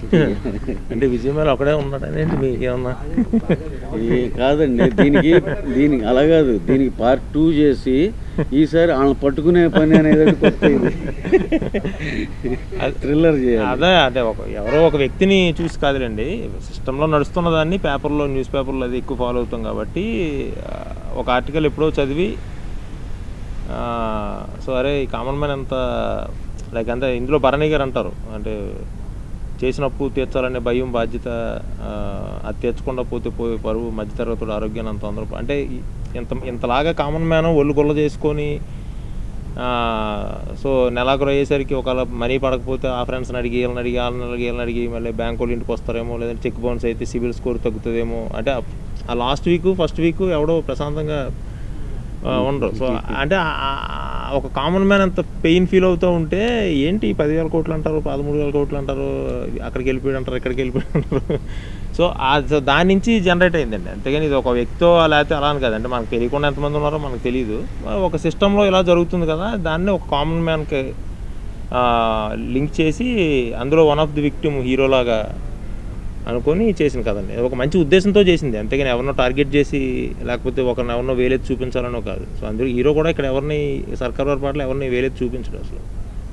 అంటే విజయమేళ ఒకడే ఉన్నాడని ఏంటి మీకు ఏమన్నా ఏ కాదండి దీనికి దీనికి అలా కాదు దీనికి పార్ట్ టూ చేసి ఈసారి వాళ్ళని పట్టుకునే పని అనేది ఒకటి కొత్త ఇది థ్రిల్లర్ చేయాలి అదే అదే ఒక ఎవరో ఒక వ్యక్తిని చూసి కాదులేండి సిస్టంలో నడుస్తున్న దాన్ని పేపర్లో న్యూస్ పేపర్లో అది ఎక్కువ ఫాలో అవుతాం కాబట్టి ఆ, ఒక ఆర్టికల్ ఎప్పుడో చదివి ఆ, సో అరే ఈ కామన్ మ్యాన్ ఎంత లైక్ అంతే ఇందులో భరణి గారు అంటారు అంటే చేసిన అప్పు తీర్చాలనే భయం బాధ్యత ఆ, అది తీర్చకుండా పోతే పోయి పరువు మధ్యతరగతుడు ఆరోగ్యాన్ని అంత అందరూ అంటే ఈ- ఇంత ఇంతలాగా కామన్ మ్యాన్ ఒళ్ళు గొల్ల చేసుకొని ఆ, సో నెలాఖరు అయ్యేసరికి ఒకవేళ మనీ పడకపోతే ఆ ఫ్రెండ్స్ని అడిగి వీళ్ళని అడిగి వాళ్ళని అడిగి వీళ్ళని అడిగి మళ్ళీ బ్యాంక్ వాళ్ళు ఇంటికి వస్తారేమో లేదంటే చెక్ బౌన్స్ అయితే సిబిల్ స్కోర్ తగ్గుతుందేమో అంటే ఆ- ఆ లాస్ట్ వీక్ ఫస్ట్ వీక్ ఎవడో ప్రశాంతంగా ఆ, ఉండరు సో అంటే ఆ- ఆ- ఒక కామన్ మ్యాన్ అంత పెయిన్ ఫీల్ అవుతూ ఉంటే ఏంటి పదివేల కోట్లు అంటారు పదమూడు వేల కోట్లు అంటారు అక్కడికి వెళ్ళిపోయాడు అంటారు ఇక్కడికి వెళ్ళిపోయాడు అంటారు సో ఆ సో దాని నుంచి జనరేట్ అయిందండి అంతేగాని ఇది ఒక వ్యక్తితో లేకపోతే అలా అని కదంటే మనకు తెలియకుండా ఎంతమంది ఉన్నారో మనకు తెలియదు ఒక సిస్టంలో ఇలా జరుగుతుంది కదా దాన్ని ఒక కామన్ మ్యాన్కి లింక్ చేసి అందులో వన్ ఆఫ్ ది విక్టిమ్ హీరోలాగా అనుకొని చేసింది కదండి ఒక మంచి ఉద్దేశంతో చేసింది అంతేగాని ఎవరినో టార్గెట్ చేసి లేకపోతే ఒకరిని ఎవరినో వేలెత్తి చూపించాలనో కాదు సో అందులో హీరో కూడా ఇక్కడ ఎవరిని సర్కార్ వారి పాటలు ఎవరిని వేలెత్తి చూపించడు అసలు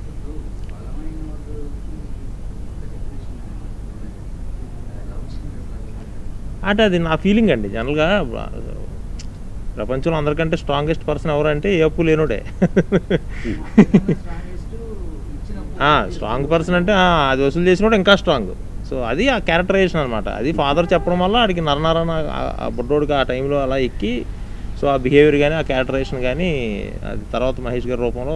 అంటే అది నా ఫీలింగ్ అండి జనరల్గా ప్రపంచంలో అందరికంటే స్ట్రాంగెస్ట్ పర్సన్ ఎవరంటే ఏ అప్పు లేనుడే స్ట్రాంగ్ పర్సన్ అంటే ఆ, అది వసూలు చేసినోడు ఇంకా స్ట్రాంగ్ సో అది ఆ క్యారెక్టరైజేషన్ అనమాట అది ఫాదర్ చెప్పడం వల్ల ఆడికి నరనరన ఆ- ఆ బుడ్డోడికి ఆ టైంలో అలా ఎక్కి సో ఆ బిహేవియర్ కానీ ఆ క్యారెక్టరైజేషన్ కానీ అది తర్వాత మహేష్ గారి రూపంలో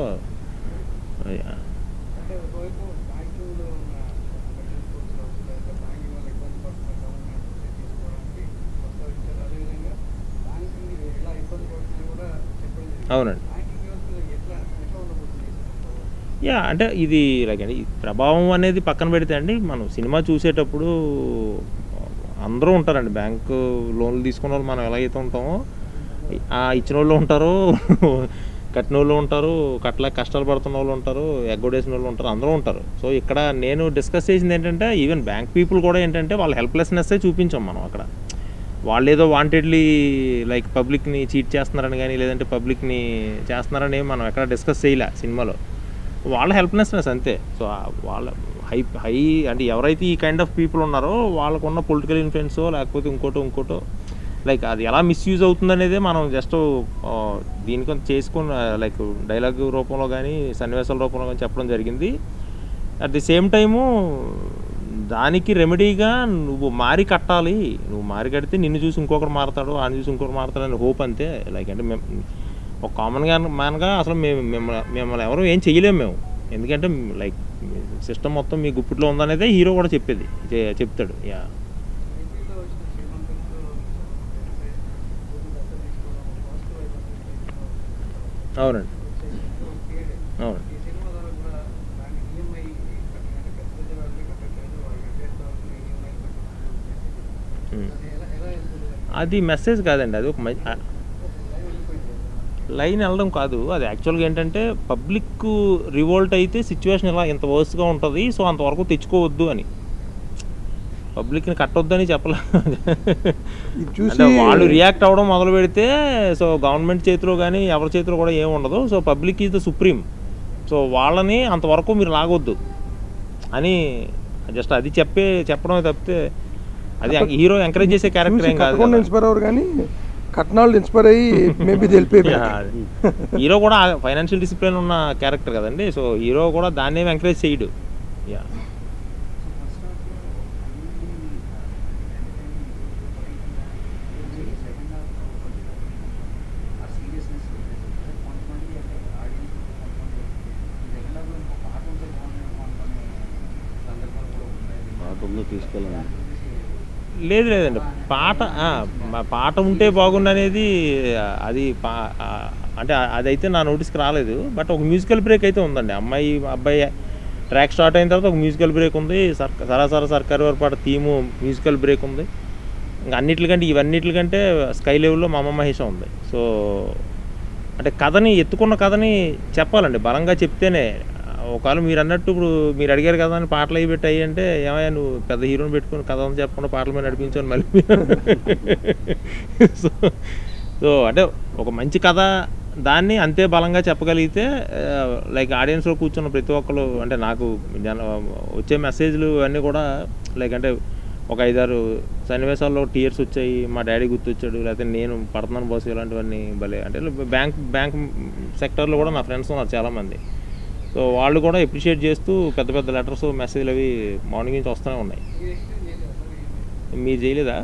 ఆ, అంటే ఒకవైపు బ్యాంకింగ్లో ఉన్న కమిషన్ కోర్స్ కావచ్చు లేదా బ్యాంకింగ్ వల్ల ఇబ్బంది పడుతున్న గవర్నమెంట్ తీసుకోవడానికి ప్రస్తావించారు అదేవిధంగా బ్యాంకింగ్ ఎలా ఇబ్బంది పడుతుందో కూడా చెప్పడం జరిగింది. అవునండి బ్యాంకింగ్ వ్యవస్థ ఎట్లా ఎట్లా ఉండబోతుంది ఈ సందర్భంలో? యా అంటే ఇది లైక్ అండి ఈ ప్రభావం అనేది పక్కన పెడితే అండి మనం సినిమా చూసేటప్పుడు అందరూ ఉంటారండి బ్యాంకు లోన్లు తీసుకున్న వాళ్ళు మనం ఎలాగైతే ఉంటామో ఆ ఇచ్చిన వాళ్ళు ఉంటారు కట్టిన వాళ్ళు ఉంటారు కట్టలేక కష్టాలు పడుతున్న వాళ్ళు ఉంటారు ఎగ్గొడేసిన వాళ్ళు ఉంటారు అందరూ ఉంటారు సో ఇక్కడ నేను డిస్కస్ చేసింది ఏంటంటే ఈవెన్ బ్యాంక్ పీపుల్ కూడా ఏంటంటే వాళ్ళ హెల్ప్లెస్నెస్సే చూపించాం మనం అక్కడ వాళ్ళు ఏదో వాంటెడ్లీ లైక్ పబ్లిక్ని చీట్ చేస్తున్నారని కానీ లేదంటే పబ్లిక్ని చేస్తున్నారని ఏం మనం ఎక్కడ డిస్కస్ చేయలే సినిమాలో వాళ్ళ హెల్ప్లెస్నెస్ అంతే సో ఆ వాళ్ళ హై హై అంటే ఎవరైతే ఈ కైండ్ ఆఫ్ పీపుల్ ఉన్నారో వాళ్ళకున్న పొలిటికల్ ఇన్ఫ్లుయెన్సో లేకపోతే ఇంకోటో ఇంకోటో లైక్ అది ఎలా మిస్యూజ్ అవుతుందనేదే మనం జస్ట్ దీనికి చేసుకుని లైక్ డైలాగ్ రూపంలో కానీ సన్నివేశాల రూపంలో కానీ చెప్పడం జరిగింది అట్ ది సేమ్ టైము దానికి రెమెడీగా నువ్వు మారి కట్టాలి నువ్వు మారి కడితే నిన్ను చూసి ఇంకొకరు మారతాడు ఆయన చూసి ఇంకొకరు మారతాడు అని హోప్ అంతే లైక్ అంటే మేము ఒక కామన్గా మ్యాన్గా అసలు మేము మిమ్మల్ని మిమ్మల్ని ఎవరు ఏం చేయలేము మేము ఎందుకంటే లైక్ సిస్టమ్ మొత్తం మీ గుప్పిట్లో ఉందనేదే హీరో కూడా చెప్పేది చె- చెప్తాడు యా ఏపీలో వచ్చిన శ్రీమంతంతో అంటే భూమి దత్త తీసుకోవడం వాస్తు వైపు అవునండి క్రియేట్ అవును ఈ సినిమా ద్వారా కూడా దానికి ఈఎంఐ కట్టినట్టు పెద్ద పెద్ద వాళ్ళు కట్టట్లేదు వాళ్ళు కట్టేస్తారు ఈఎంఐ ఉమ్. అది ఎలా ఎలా వెళ్తుంది అది మెసేజ్ కాదండి అది ఒక మం- ఆ- లైవ్ వెళ్ళిపోయింది లైన్ వెళ్ళడం కాదు అది యాక్చువల్గా ఏంటంటే పబ్లిక్ రివోల్ట్ అయితే సిచ్యువేషన్ ఇలా ఇంత వర్స్గా ఉంటుంది సో అంతవరకు తెచ్చుకోవద్దు అని పబ్లిక్ని కట్టొద్దని చెప్పలే ఇది చూసి అంటే వాళ్ళు రియాక్ట్ అవ్వడం మొదలు పెడితే సో గవర్నమెంట్ చేతిలో కానీ ఎవరి చేతిలో కూడా ఏమి ఉండదు so public is the supreme so వాళ్ళని అంతవరకు మీరు లాగొద్దు అని జస్ట్ అది చెప్పే చెప్పడమే తప్పితే అది హీరో ఎంకరేజ్ చేసే క్యారెక్టర్ చూసి ఏం కాదు కట్టకుండా కదా. ఇన్స్పైర్ అవ్వరు కానీ కట్నాలు ఇన్స్పైర్ అయ్యి మేబీ తెలిపోయి హీరో కూడా ఫైనాన్షియల్ డిసిప్లిన్ ఉన్న క్యారెక్టర్ కదండి సో హీరో కూడా దాన్ని ఏమి ఎంకరేజ్ చేయడు యా పాట ఉందో తీసుకెళ్ళాను లేదు లేదండి పాట ఆ, మా- పాట ఉంటే బాగుండు అనేది అది పా ఆ, అంటే అదైతే నా నోటీస్కి రాలేదు బట్ ఒక మ్యూజికల్ బ్రేక్ అయితే ఉందండి అమ్మాయి అబ్బాయి ట్రాక్ స్టార్ట్ అయిన తర్వాత ఒక మ్యూజికల్ బ్రేక్ ఉంది సర్ సరాసర సర్కారు వారి పాట థీము మ్యూజికల్ బ్రేక్ ఉంది ఇంకా అన్నిటికంటే ఇవన్నిటికంటే స్కై లెవెల్లో మా అమ్మ మహేష ఉంది సో అంటే కథని ఎత్తుకున్న కథని చెప్పాలండి బలంగా చెప్తేనే ఒకవేళ మీరు అన్నట్టు ఇప్పుడు మీరు అడిగారు కదా అని పాటలు అవి పెట్టి అయ్యి అంటే ఏమయ్యా నువ్వు పెద్ద హీరోని పెట్టుకుని కథ అని చెప్పకుండా పాటల మీద నడిపించాను మళ్ళీ సో సో అంటే ఒక మంచి కథ దాన్ని అంతే బలంగా చెప్పగలిగితే లైక్ ఆడియన్స్లో కూర్చున్న ప్రతి ఒక్కరు అంటే నాకు జన వచ్చే మెసేజ్లు అన్నీ కూడా లైక్ అంటే ఒక ఐదారు సన్నివేశాల్లో టీయర్స్ వచ్చాయి మా డాడీ గుర్తొచ్చాడు లేకపోతే నేను పడుతున్నాను బస్సు ఇలాంటివన్నీ భలే అంటే బ్యాంక్ బ్యాంక్ సెక్టర్లో కూడా నా ఫ్రెండ్స్ ఉన్నారు చాలామంది సో వాళ్ళు కూడా అప్రిషియేట్ చేస్తూ పెద్ద పెద్ద లెటర్స్ మెసేజ్లు అవి మార్నింగ్ నుంచి వస్తూనే ఉన్నాయి మీరు చేయలేదా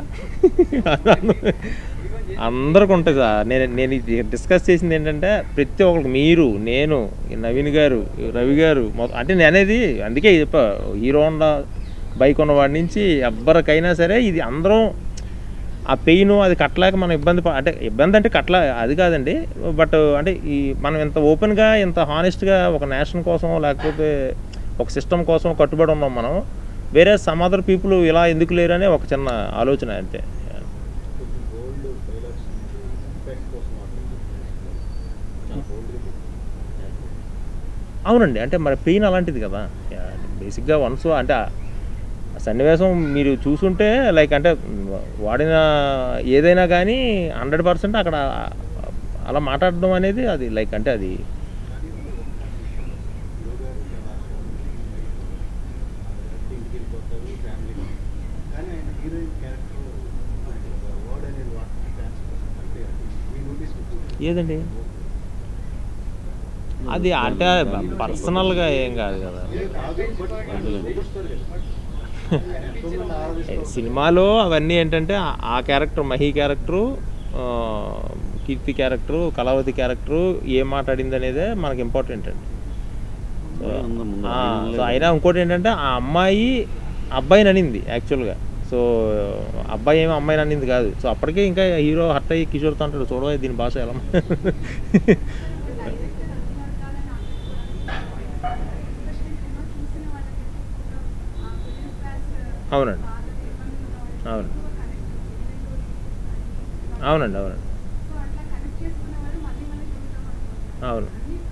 అందరికి ఉంటుంది సార్ నేను నేను ఇది డిస్కస్ చేసింది ఏంటంటే ప్రతి ఒక్కరికి మీరు నేను నవీన్ గారు రవి గారు మొత్తం అంటే నేను అనేది అందుకే చెప్పా హీరో హోండా బైక్ ఉన్నవాడి నుంచి ఎవ్వరికైనా సరే ఇది అందరం ఆ పెయిన్ అది కట్టలేక మనం ఇబ్బంది ప- అంటే ఇబ్బంది అంటే కట్టలే అది కాదండి బట్ అంటే ఈ మనం ఇంత ఓపెన్గా ఇంత హానెస్ట్గా ఒక నేషన్ కోసం లేకపోతే ఒక సిస్టమ్ కోసం కట్టుబడి ఉన్నాం మనం వేరే సమ్ అదర్ పీపుల్ ఇలా ఎందుకు లేరనే ఒక చిన్న ఆలోచన అంతే అవునండి అంటే మరి పెయిన్ అలాంటిది కదా బేసిక్గా వన్స్ అంటే ఆ సన్నివేశం మీరు చూసుంటే లైక్ అంటే వాడిన ఏదైనా కానీ హండ్రెడ్ పర్సెంట్ అక్కడ అలా మాట్లాడడం అనేది అది లైక్ అంటే అది కానీ ఆయన హీరోయిన్ క్యారెక్టర్ వర్డ్ అనేది వాడటానికి ఛాన్స్ అంటే మీ నోటీస్ ఏదండి అది అంటే పర్సనల్గా ఏం కాదు కదా ఏ, సినిమాలో అవన్నీ ఏంటంటే ఆ- ఆ క్యారెక్టర్ మహి క్యారెక్టరు ఆ, కీర్తి క్యారెక్టరు కళావతి క్యారెక్టరు ఏం మాట్లాడింది అనేదే మనకి ఇంపార్టెంట్ అండి సో ముందు ముందు ఆ, ముందు సో అయినా ఇంకోటి ఏంటంటే ఆ అమ్మాయి అబ్బాయిని అనింది యాక్చువల్గా సో అబ్బాయి ఏమో అమ్మాయిని అనింది కాదు సో అప్పటికే ఇంకా హీరో హట్ అయ్యి కిషోర్తో అంటాడు చూడవా దీని భాష ఎలా అవునండి అవును అవునండి అవునండి అవును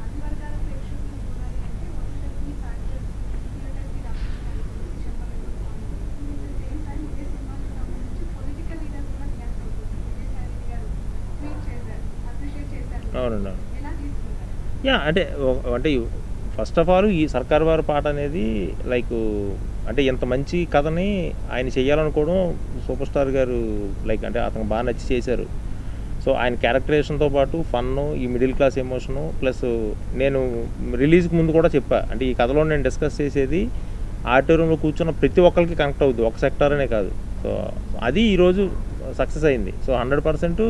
అవునండి అవును యా అంటే ఒక- అంటే ఫస్ట్ ఆఫ్ ఆల్ ఈ సర్కార్ వారి పాట అనేది లైక్ అంటే ఇంత మంచి కథని ఆయన చేయాలనుకోవడం సూపర్ స్టార్ గారు లైక్ అంటే అతను బాగా నచ్చి చేశారు సో ఆయన క్యారెక్టరేషన్తో పాటు ఫన్ ఈ మిడిల్ క్లాస్ ఎమోషను ప్లస్ నేను రిలీజ్కి ముందు కూడా చెప్పా అంటే ఈ కథలో నేను డిస్కస్ చేసేది ఆడిటోరియంలో కూర్చున్న ప్రతి ఒక్కరికి కనెక్ట్ అవుద్ది ఒక సెక్టర్ అనే కాదు సో అది ఈరోజు సక్సెస్ అయింది సో హండ్రెడ్ పర్సెంట్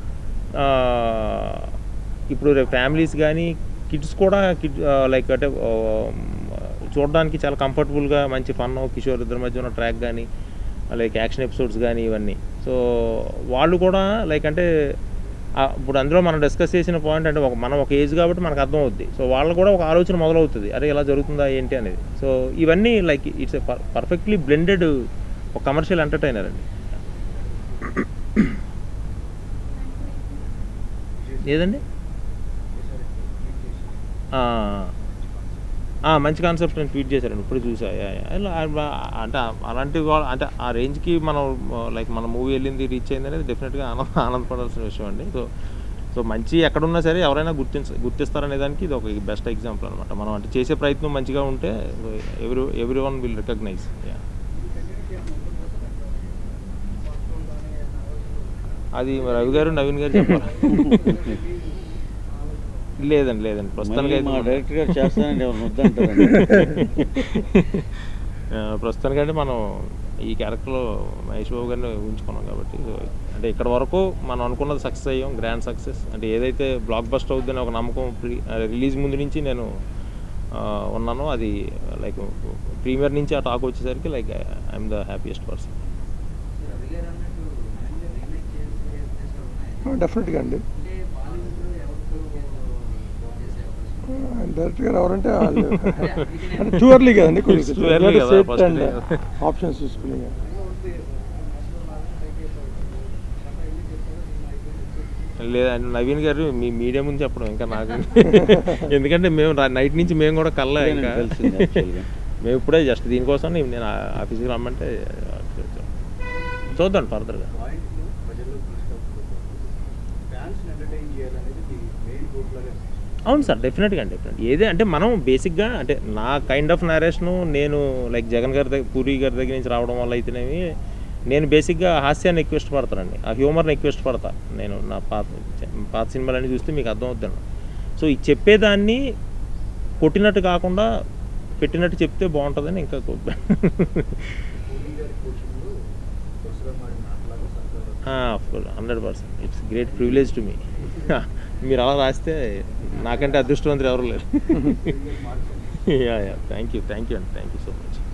ఇప్పుడు రేపు ఫ్యామిలీస్ కానీ కిడ్స్ కూడా కిడ్ లైక్ అంటే ఆ, చూడడానికి చాలా కంఫర్టబుల్గా మంచి ఫన్ కిషోర్ ఇద్దరి మధ్య ఉన్న ట్రాక్ కానీ లైక్ యాక్షన్ ఎపిసోడ్స్ కానీ ఇవన్నీ సో వాళ్ళు కూడా లైక్ అంటే ఆ, ఇప్పుడు అందులో మనం డిస్కస్ చేసిన పాయింట్ అంటే ఒక మనం ఒక ఏజ్ కాబట్టి మనకు అర్థం అవుద్ది సో వాళ్ళు కూడా ఒక ఆలోచన మొదలవుతుంది అరే ఇలా జరుగుతుందా ఏంటి అనేది సో ఇవన్నీ like it's a perfectly blended ఒక కమర్షియల్ ఎంటర్టైనర్ అండి ఏదండి ఆ, ఆ, మంచి కాన్సెప్ట్ నేను ట్వీట్ చేశారండి ఇప్పుడు చూసా యా, యా. ఇలా, ఆ, అంటే అలాంటి వా- అంటే ఆ రేంజ్కి మనం లైక్ మన మూవీ వెళ్ళింది రీచ్ అయింది అనేది డెఫినెట్గా ఆనంద ఆనందపడాల్సిన విషయం అండి సో సో మంచి ఎక్కడున్నా సరే ఎవరైనా గుర్తించ గుర్తిస్తారనే దానికి ఇది ఒక బెస్ట్ ఎగ్జాంపుల్ అనమాట మనం అంటే చేసే ప్రయత్నం మంచిగా ఉంటే every everyone will recognise yeah అది మరి రవి గారు నవీన్ గారు చెప్పాలి లేదండి లేదండి ప్రస్తుతానికి మళ్ళీ అయితే మా మనం- డైరెక్టర్ గారు చేస్తానంటే ఎవరు వద్దంటారండి ఆ, ప్రస్తుతానికంటే మనం ఈ క్యారెక్టర్లో మహేష్ బాబు గారిని ఉంచుకున్నాం కాబట్టి సో అంటే ఇక్కడ వరకు మనం అనుకున్నది సక్సెస్ అయ్యాం గ్రాండ్ సక్సెస్ అంటే ఏదైతే బ్లాక్ బస్టర్ అవుతుందని ఒక నమ్మకం ప్రీ రిలీజ్ ముందు నుంచి నేను ఆ, ఉన్నానో అది లైక్ ప్రీమియర్ నుంచి ఆ టాక్ వచ్చేసరికి like I'm the happiest person Ravi garu అన్నట్టు నవీన్ గారు రీమేక్ చేసే ఉద్దేశాలు ఉన్నాయి డెఫినెట్గా అండి అంటే బాలీవుడ్లో ఎవరితో చేసే అవకాశం డైరెక్ట్ గారు ఎవరంటే వాళ్ళు అంటే టూ ఎర్లీ కదండి It's too early కదా, first అండ్ day. ఆప్షన్స్ చూసుకుని ఉంది నేషనల్ లాగా ట్రై చేశారు గత ఎన్ని చెప్పారు దీన్ని అయిపోయింది వచ్చేసింది లేదా నవీన్ గారు మీ మీడియా ముందు చెప్పడం ఇంకా నాకు ఎందుకంటే మేము నైట్ నుంచి మేము కూడా కల్లా ఇప్పుడే ఇంకా నాకు తెలిసింది actually. మేము ఇప్పుడే జస్ట్ దీనికోసం నేను నేను ఆ- ఆఫీస్కి రమ్మంటే వచ్చాం. చూద్దాం ఫర్దర్గా పాయింట్ ప్రజల్లో తీసుకెళ్తున్నారు ఫ్యాన్స్ ఎంటర్టైన్ చేయాలనేది మీ మెయిన్ గోల్ లాగా అవును సార్ డెఫినెట్గా డెఫినెట్ ఏదే అంటే మనం బేసిక్గా అంటే నా కైండ్ ఆఫ్ నరేషను నేను లైక్ జగన్ గారి దగ్గర పూరి గారి దగ్గర నుంచి రావడం వల్ల అయితేనేమి నేను బేసిక్గా హాస్యాన్ని ఎక్కువ ఇష్టపడతానండి ఆ హ్యూమర్ని ఎక్కువ ఇష్టపడతా నేను నా పాత పాత సినిమాలన్నీ చూస్తే మీకు అర్థమవుతాను సో ఈ చెప్పేదాన్ని కొట్టినట్టు కాకుండా పెట్టినట్టు చెప్తే బాగుంటుందని ఇంకా పూరి గారి కోచింగ్లో దసరా మాడి నాటలాగా Sankranti hundred percent it's great privilege to me మీరు అలా రాస్తే నాకంటే అదృష్టవంతులు ఎవరు లేరు yeah yeah thank you thank you అండి థ్యాంక్ యూ సో మచ్